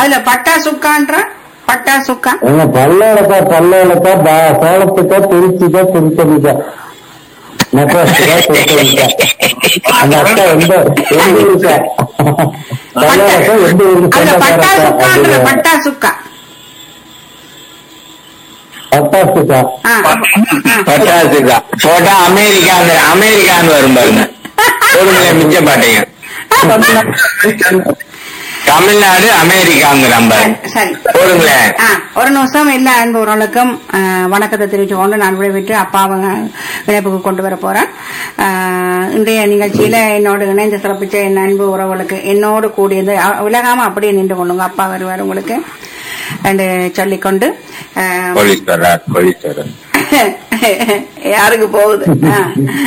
அதுல பட்டா சுக்கான்ற பட்டா சுக்கா எங்க பல்லோடக்கா பல்லோடக்கா பா- சோளத்துக்கா திருச்சிக்கா திருச்சதிக்கா நெக்லஸ்க்கா திருச்சதிக்கா அந்த அக்கா எந்த எந்த ஊருக்கா பல்லோடக்கா எந்த ஊருக்கு அதுல பட்டா சுக்கான்ற சொந்தக்காரக்கா பட்டா சுக்கா பட்டாசுக்கா ஆ, ஆ. பட்டாசுக்கா போட்டா அமெரிக்காங்க அமெரிக்கான்னு வரும் பாருங்க போடுங்களேன் மிச்ச பாட்டையும் தமிழ்நாடு அமெரிக்காங்கிறான் பாருங்க சரி போடுங்களேன் ஆ, ஒரு நிமிஷம் எல்லா அன்புறவர்களுக்கும் ஆ, வணக்கத்தை தெரிவித்து கொண்டு நான் விடைபெற்று அப்பாவை இணைப்புக்கு கொண்டு வர போறேன் ஆ, இன்றைய நிகழ்ச்சியில என்னோடு இணைந்து சிறப்பிச்ச என் அன்பு உறவுகளுக்கு என்னோடு கூடியது அ- விலகாம அப்படியே நின்று கொள்ளுங்க அப்பா வருவார் உங்களுக்கு என்று சொல்லிக்கொண்டு ஆ, போலீஸ் வர்றார் போலீஸ் வர்றார் யாருக்கு போகுது ஆ.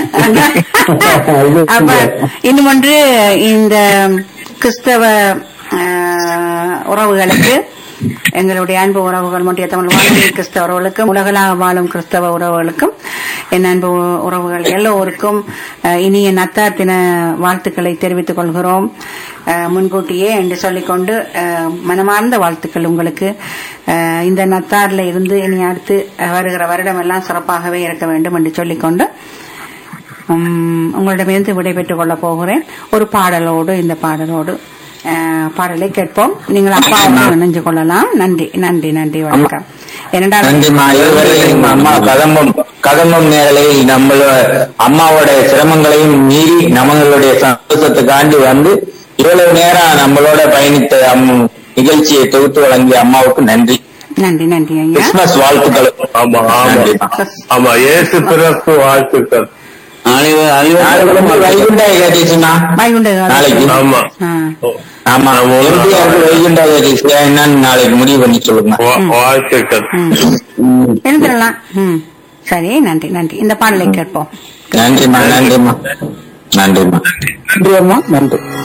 அப்ப இன்னும் ஒன்று இந்த கிறிஸ்தவ ஆ, உறவுகளுக்கு எங்களுடைய அன்பு உறவுகள் மொழிய தமிழ் வாழ்க்கை கிறிஸ்தவ உறவுகளுக்கும் உலகளாக வாழும் கிறிஸ்தவ உறவுகளுக்கும் என் அன்பு உறவுகள் எல்லோருக்கும் ஆ, இனிய நத்தார் தின வாழ்த்துக்களை தெரிவித்துக் கொள்கிறோம் ஆ, முன்கூட்டியே என்று சொல்லிக்கொண்டு ஆ, மனமார்ந்த வாழ்த்துக்கள் உங்களுக்கு ஆ, இந்த நத்தார்ல இருந்து இனி அடுத்து வருகிற வருடம் எல்லாம் சிறப்பாகவே இருக்க வேண்டும் என்று சொல்லிக்கொண்டு உம், உங்களிடமிருந்து விடைபெற்றுக் கொள்ளப் போகிறேன் ஒரு பாடலோடு இந்த பாடலோடு அஹ், பாடலை கேட்போம் நீங்கள் அப்பாவோடு இணைஞ்சு கொள்ளலாம் நன்றி நன்றி நன்றி வணக்கம் இரண்டாவது நன்றிம்மா இதுவரையும் அம்மா கதம்பம் கதம்பம் நேரலையில் நம்மள அம்மாவோட சிரமங்களையும் மீறி நம்மளுடைய சந்தோஷத்துக்காண்டி வந்து இவ்வளவு நேரம் நம்மளோட பயணித்த அம்- நிகழ்ச்சியை தொகுத்து வழங்கிய அம்மாவுக்கு நன்றி நன்றி நன்றி ஐயா கிறிஸ்துமஸ் வாழ்த்துக்கள் ஆமா ஆமா நன்றிம்மா. ஆமா ஏசு பிறப்பு வாழ்த்துக்கள் நாளைக்கு வந்து வைகுண்ட ஏகாதசிமா வைகுண்ட நாளைக்கு ஆமா ஆ. ஆமா எம்ஜிஆருக்கு வைகுண்ட ஏகாதசி என்னன்னு நாளைக்கு முடிவு பண்ணி சொல்லுங்க வா- வாழ்த்துக்கள் ம். எழுந்திரலாம் ம் சரி நன்றி நன்றி இந்த பாடலை கேட்போம் நன்றிம்மா நன்றிம்மா நன்றிம்மா நன்றி அம்மா நன்றி